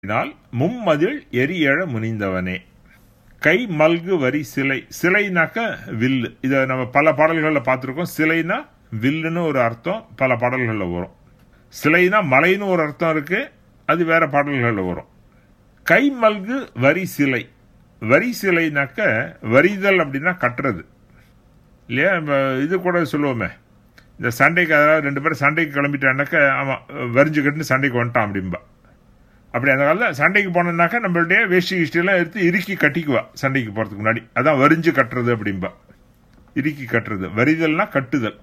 னால் மும்மதில் எரியழ முனிந்தவனே கை மல்கு வரி சிலை சிலைனாக்க வில்லு இதை நம்ம பல பாடல்களில் பார்த்துருக்கோம் சிலைனா வில்லுன்னு ஒரு அர்த்தம் பல பாடல்களில் வரும் சிலைனா மலைன்னு ஒரு அர்த்தம் இருக்கு அது வேற பாடல்களில் வரும் கை மல்கு வரி சிலை வரி சிலைனாக்க வரிதல் அப்படின்னா கட்டுறது இல்லையா நம்ம இது கூட சொல்லுவோமே இந்த சண்டைக்கு அதாவது ரெண்டு பேரும் சண்டைக்கு கிளம்பிட்டானாக்க ஆமாம் வரிஞ்சு கட்டுன்னு சண்டைக்கு வந்துட்டான் அப்படிம்பா அப்படி அந்த காலத்தில் சண்டைக்கு போனோம்னாக்கா நம்மளுடைய வேஷ்டி கிஷ்டியெல்லாம் எடுத்து இறுக்கி கட்டிக்குவா சண்டைக்கு போகிறதுக்கு முன்னாடி அதான் வரிஞ்சு கட்டுறது அப்படிம்பா இறுக்கி கட்டுறது வரிதல்னா கட்டுதல்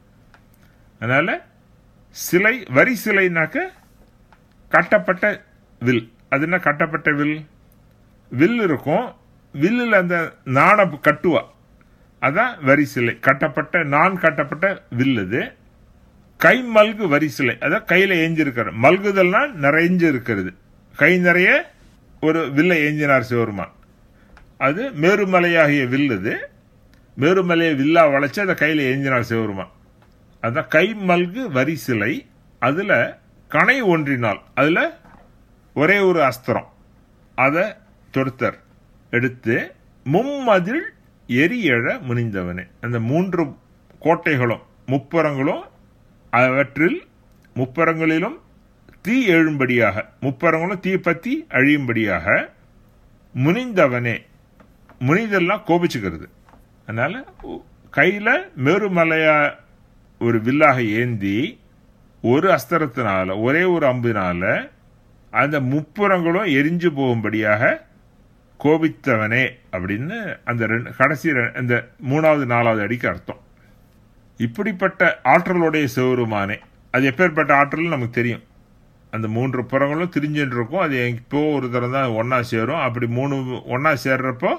அதனால சிலை வரி சிலைனாக்க கட்டப்பட்ட வில் அது என்ன கட்டப்பட்ட வில் வில் இருக்கும் வில்லில் அந்த நாணை கட்டுவா அதான் வரி சிலை கட்டப்பட்ட நான் கட்டப்பட்ட வில் அது கை மல்கு வரி சிலை அதான் கையில் ஏஞ்சிருக்கிற மல்குதல்னா நிறைஞ்சு இருக்கிறது கை நிறைய ஒரு வில்லை ஏஞ்சினார் சிவருமான் அது மேருமலையாகிய வில் அது மேருமலையை வில்லா வளைச்சு அதை கையில் ஏஞ்சினார் சிவருமான் அதான் கை மல்கு வரி சிலை அதில் கணை ஒன்றினால் அதில் ஒரே ஒரு அஸ்திரம் அதை தொடுத்தர் எடுத்து மும்மதில் எரியழ முனிந்தவனே அந்த மூன்று கோட்டைகளும் முப்புறங்களும் அவற்றில் முப்பரங்களிலும் தீ எழும்படியாக முப்பரங்களும் தீ பத்தி அழியும்படியாக முனிந்தவனே முனிதெல்லாம் கோபிச்சுக்கிறது அதனால கையில மேருமலையா ஒரு வில்லாக ஏந்தி ஒரு அஸ்திரத்தினால ஒரே ஒரு அம்பினால அந்த முப்புறங்களும் எரிஞ்சு போகும்படியாக கோபித்தவனே அப்படின்னு அந்த ரெண்டு கடைசி அந்த மூணாவது நாலாவது அடிக்கு அர்த்தம் இப்படிப்பட்ட ஆற்றலுடைய சிவருமானே அது எப்பேற்பட்ட ஆற்றல் நமக்கு தெரியும் அந்த மூன்று புறங்களும் திரிஞ்சுட்டு இருக்கும் அது இப்போ ஒரு தரம் தான் ஒன்றா சேரும் அப்படி மூணு ஒன்றா சேர்றப்போ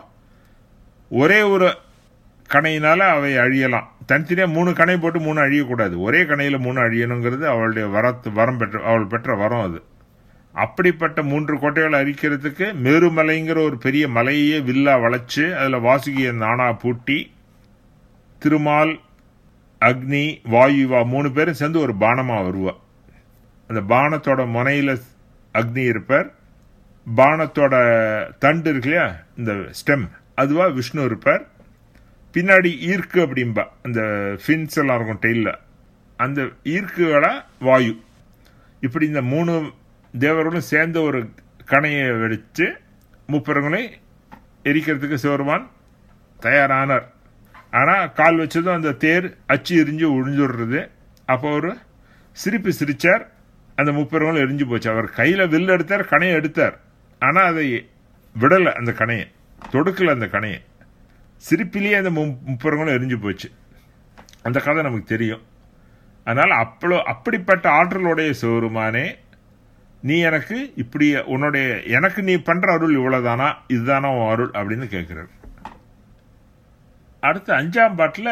ஒரே ஒரு கணையினால அவை அழியலாம் தனித்தனியாக மூணு கணை போட்டு மூணு அழியக்கூடாது ஒரே கணையில் மூணு அழியணுங்கிறது அவளுடைய வரத்து வரம் பெற்ற அவள் பெற்ற வரம் அது அப்படிப்பட்ட மூன்று கோட்டைகளை அழிக்கிறதுக்கு மேருமலைங்கிற ஒரு பெரிய மலையே வில்லா வளைச்சு அதில் வாசுகிய நானா பூட்டி திருமால் அக்னி வாயுவா மூணு பேரும் சேர்ந்து ஒரு பானமாக வருவா அந்த பானத்தோட முனையில் அக்னி இருப்பார் பானத்தோட தண்டு இருக்கு இல்லையா இந்த ஸ்டெம் அதுவா விஷ்ணு இருப்பார் பின்னாடி ஈர்க்கு அப்படிம்பா அந்த ஃபின்ஸ் எல்லாம் இருக்கும் டெய்லில் அந்த ஈர்க்குகளா வாயு இப்படி இந்த மூணு தேவர்களும் சேர்ந்த ஒரு கணையை வெடித்து முப்பரங்களை எரிக்கிறதுக்கு சிவருமான் தயாரானார் ஆனால் கால் வச்சதும் அந்த தேர் அச்சு எரிஞ்சு ஒழிஞ்சுடுறது அப்போ ஒரு சிரிப்பு சிரிச்சார் அந்த முப்பெருங்களும் எரிஞ்சு போச்சு அவர் கையில் வில் எடுத்தார் கணையை எடுத்தார் ஆனால் அதை விடலை அந்த கணையை தொடுக்கல அந்த கணையை சிரிப்பிலேயே அந்த முப்பெருங்களும் எரிஞ்சு போச்சு அந்த கதை நமக்கு தெரியும் அதனால் அப்பளோ அப்படிப்பட்ட ஆற்றலுடைய சிவருமானே நீ எனக்கு இப்படி உன்னுடைய எனக்கு நீ பண்ற அருள் இவ்வளவுதானா இதுதானா உன் அருள் அப்படின்னு கேட்கிறார் அடுத்த அஞ்சாம் பாட்டில்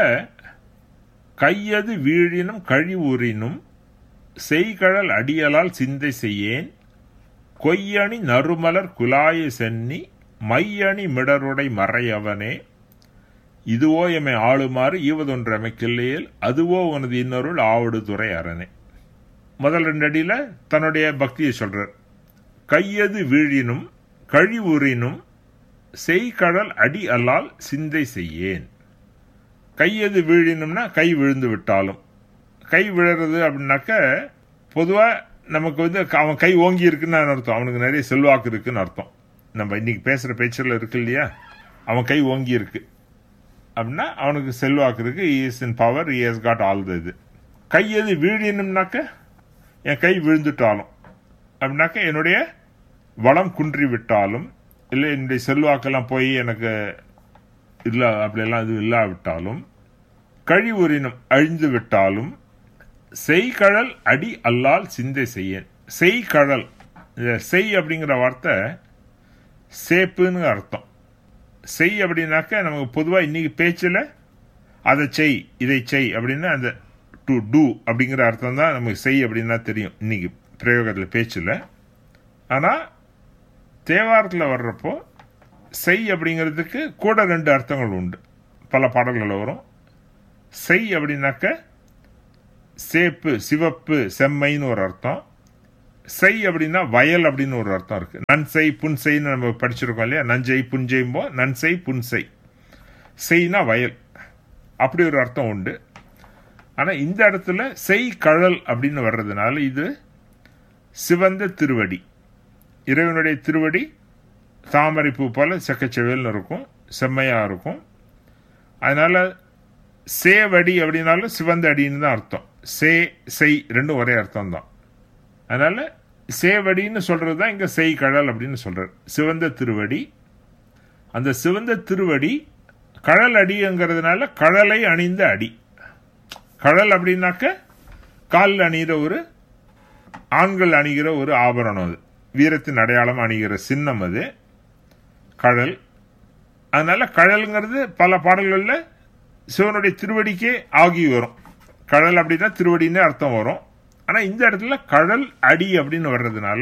கையது வீழினும் கழிவுறினும் செய்கழல் அடியலால் சிந்தை செய்யேன் கொய்யணி நறுமலர் குலாய சென்னி மையணி மிடருடை மறையவனே இதுவோ எமை ஆளுமாறு ஈவதொன்று அமைக்கில்லையில் அதுவோ உனது இன்னொருள் ஆவடு துறை அரணே முதல் ரெண்டு அடியில் தன்னுடைய பக்தியை சொல்றார் கையது வீழினும் கழிவுறினும் செய்கடல் அடி அல்லால் சிந்தை செய்யேன் கையது வீழினும்னா கை விழுந்து விட்டாலும் கை விழுறது அப்படின்னாக்க பொதுவாக நமக்கு வந்து அவன் கை ஓங்கி இருக்குன்னு அர்த்தம் அவனுக்கு நிறைய செல்வாக்கு இருக்குன்னு அர்த்தம் நம்ம இன்னைக்கு பேசுகிற பேச்சில் இருக்கு இல்லையா அவன் கை ஓங்கி இருக்கு அப்படின்னா அவனுக்கு செல்வாக்கு இருக்கு is in power is God all the இது கையது வீழினும்னாக்க என் கை விழுந்துட்டாலும் அப்படின்னாக்க என்னுடைய வளம் குன்றி விட்டாலும் இல்லை என்னுடைய செல்வாக்கெல்லாம் போய் எனக்கு இல்லை அப்படியெல்லாம் இது இல்லாவிட்டாலும் கழிவுறினும் அழிந்து விட்டாலும் செய்கழல் அடி அல்லால் சிந்தை செய்யேன் செய்கழல் செய் அப்படிங்கிற வார்த்தை சேப்புன்னு அர்த்தம் செய் அப்படின்னாக்க நமக்கு பொதுவாக இன்னைக்கு பேச்சில் அதை செய் இதை செய் அப்படின்னு அந்த டு டூ அப்படிங்கிற அர்த்தம் தான் நமக்கு செய் அப்படின்னா தெரியும் இன்னைக்கு பிரயோகத்தில் பேச்சில் ஆனால் தேவாரத்தில் வர்றப்போ செய் அப்படிங்கிறதுக்கு கூட ரெண்டு அர்த்தங்கள் உண்டு பல பாடல்களில் வரும் செய் அப்படின்னாக்க சேப்பு சிவப்பு செம்மைன்னு ஒரு அர்த்தம் செய் அப்படின்னா வயல் அப்படின்னு ஒரு அர்த்தம் இருக்கு நன்செய் புன்செய்ன்னு நம்ம படிச்சிருக்கோம் இல்லையா நஞ்சை புஞ்செய்ம்போ நன்செய் புன்செய் செய்னா வயல் அப்படி ஒரு அர்த்தம் உண்டு ஆனால் இந்த இடத்துல செய் கழல் அப்படின்னு வர்றதுனால இது சிவந்த திருவடி இறைவனுடைய திருவடி தாமரை பூ போல செக்கச்செவேல்னு இருக்கும் செம்மையா இருக்கும் அதனால சேவடி அப்படின்னாலும் சிவந்த அடின்னு தான் அர்த்தம் சே செய் ரெண்டும் ஒரே அர்த்தம் தான் அதனால சேவடின்னு சொல்றது தான் இங்க செய் கழல் அப்படின்னு சொல்றாரு சிவந்த திருவடி அந்த சிவந்த திருவடி கழல் அடிங்கிறதுனால கழலை அணிந்த அடி கழல் அப்படின்னாக்க காலில் அணிகிற ஒரு ஆண்கள் அணிகிற ஒரு ஆபரணம் அது வீரத்தின் அடையாளம் அணிகிற சின்னம் அது கழல் அதனால கழல்ங்கிறது பல பாடல்களில் சிவனுடைய திருவடிக்கே ஆகி வரும் கழல் அப்படின்னா திருவடின்னு அர்த்தம் வரும் ஆனால் இந்த இடத்துல கழல் அடி அப்படின்னு வர்றதுனால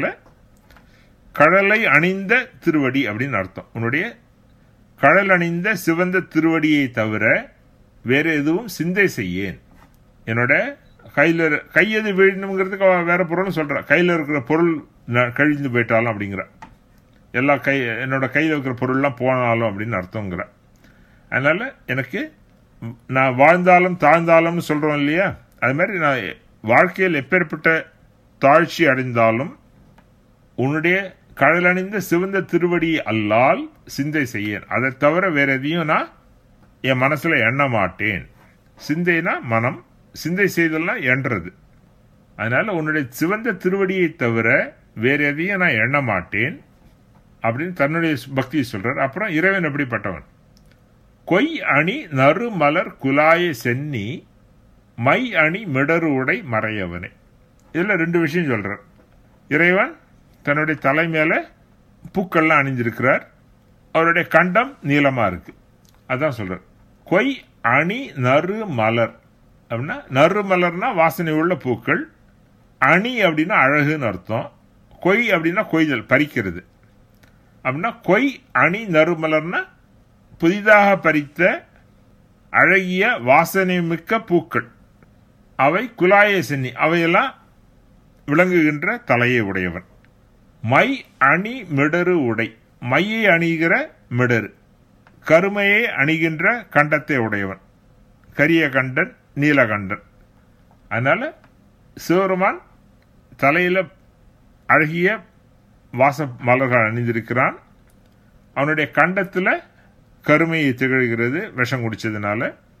கழலை அணிந்த திருவடி அப்படின்னு அர்த்தம் உன்னுடைய கழல் அணிந்த சிவந்த திருவடியை தவிர வேற எதுவும் சிந்தை செய்யேன் என்னோட கையில் கையது வீழணுங்கிறதுக்கு அவ வேற பொருள்னு சொல்ற கையில் இருக்கிற பொருள் ந- கழிந்து போயிட்டாலும் அப்படிங்கிற எல்லா கை என்னோட கையில் இருக்கிற பொருள்லாம் போனாலும் அப்படின்னு அர்த்தங்கிற அதனால எனக்கு ம், நான் வாழ்ந்தாலும் தாழ்ந்தாலும்னு சொல்றோம் இல்லையா அது மாதிரி நான் வாழ்க்கையில் எப்பேற்பட்ட தாழ்ச்சி அடைந்தாலும் உன்னுடைய கடலணிந்த சிவந்த திருவடி அல்லால் சிந்தை செய்யேன் அதை தவிர வேற எதையும் நான் என் மனசுல எண்ண மாட்டேன் சிந்தைனா மனம் சிந்தை செய்தல்லாம் எண்றது அதனால உன்னுடைய சிவந்த திருவடியை தவிர வேற எதையும் நான் எண்ண மாட்டேன் அப்படின்னு தன்னுடைய பக்தியை சொல்றார் அப்புறம் இறைவன் எப்படிப்பட்டவன் கொய் அணி நறுமலர் குலாய சென்னி மை அணி மிடரு உடை மறையவனே இதுல ரெண்டு விஷயம் சொல்றார் இறைவன் தன்னுடைய தலை மேல பூக்கள்லாம் அணிஞ்சிருக்கிறார் அவருடைய கண்டம் நீளமா இருக்கு அதான் சொல்றார் கொய் அணி நறு மலர் அப்படின்னா நறு மலர்னா வாசனை உள்ள பூக்கள் அணி அப்படின்னா அழகுன்னு அர்த்தம் கொய் அப்படின்னா கொய்தல் பறிக்கிறது அப்படின்னா கொய் அணி நறுமலர்னா புதிதாக பறித்த அழகிய வாசனை மிக்க பூக்கள் அவை குலாய சென்னி அவையெல்லாம் விளங்குகின்ற தலையை உடையவன் மை அணி மிடரு உடை மையை அணிகிற மிடரு கருமையை அணிகின்ற கண்டத்தை உடையவன் கரிய கண்டன் நீலகண்டன் அதனால சிவருமான் தலையில அழகிய வாச மலர்கள் அணிந்திருக்கிறான் அவனுடைய கண்டத்துல கருமையை திகழ்கிறது விஷம் குடிச்சதுனால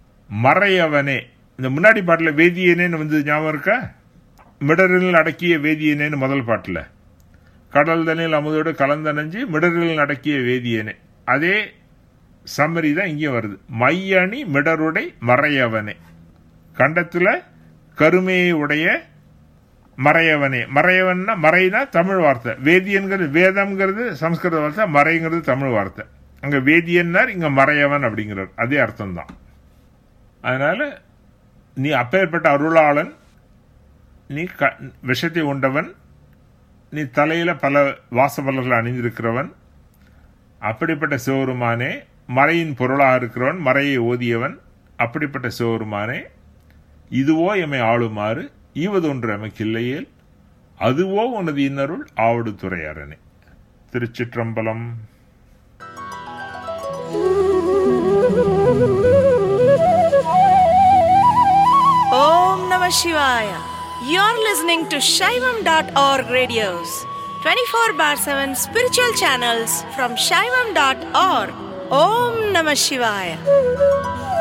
மறையவனே இந்த முன்னாடி பாட்டில் வேதியனேன்னு வந்து ஞாபகம் இருக்கா மிடரில் அடக்கிய வேதியனேன்னு முதல் பாட்டில் கடல் தண்ணில் அமுதோடு கலந்தணைஞ்சு மிடரில் அடக்கிய வேதியனே அதே சம்மரி தான் இங்கே வருது மையணி மிடருடை மறையவனே கண்டத்துல கருமையை உடைய மறையவனே மறையவன்னா மறைனா தமிழ் வார்த்தை வேதியன்கிறது வேதம்ங்கிறது சம்ஸ்கிருத வார்த்தை மறைங்கிறது தமிழ் வார்த்தை அங்க வேதியன்னார் இங்க மறையவன் அப்படிங்கிறார் அதே அர்த்தம் தான் அதனால நீ அப்பேற்பட்ட அருளாளன் நீ க விஷத்தை உண்டவன் நீ தலையில பல வாசபலர்கள் அணிந்திருக்கிறவன் அப்படிப்பட்ட சிவருமானே மறையின் பொருளாக இருக்கிறவன் மறையை ஓதியவன் அப்படிப்பட்ட சிவருமானே இதுவோ எமை ஆளுமாறு ஈவதொன்று எமக்கில்லையேல் அதுவோ உனது இன்னருள் ஆவடு துறையரணே திருச்சிற்றம்பலம் Om Namah Shivaya. You're listening to Shaivam.org radios, 24 bar 7 spiritual channels from Shaivam.org. Om Namah Shivaya.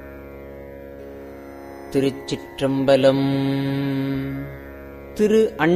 Thiruchitrambalam Thiru Anna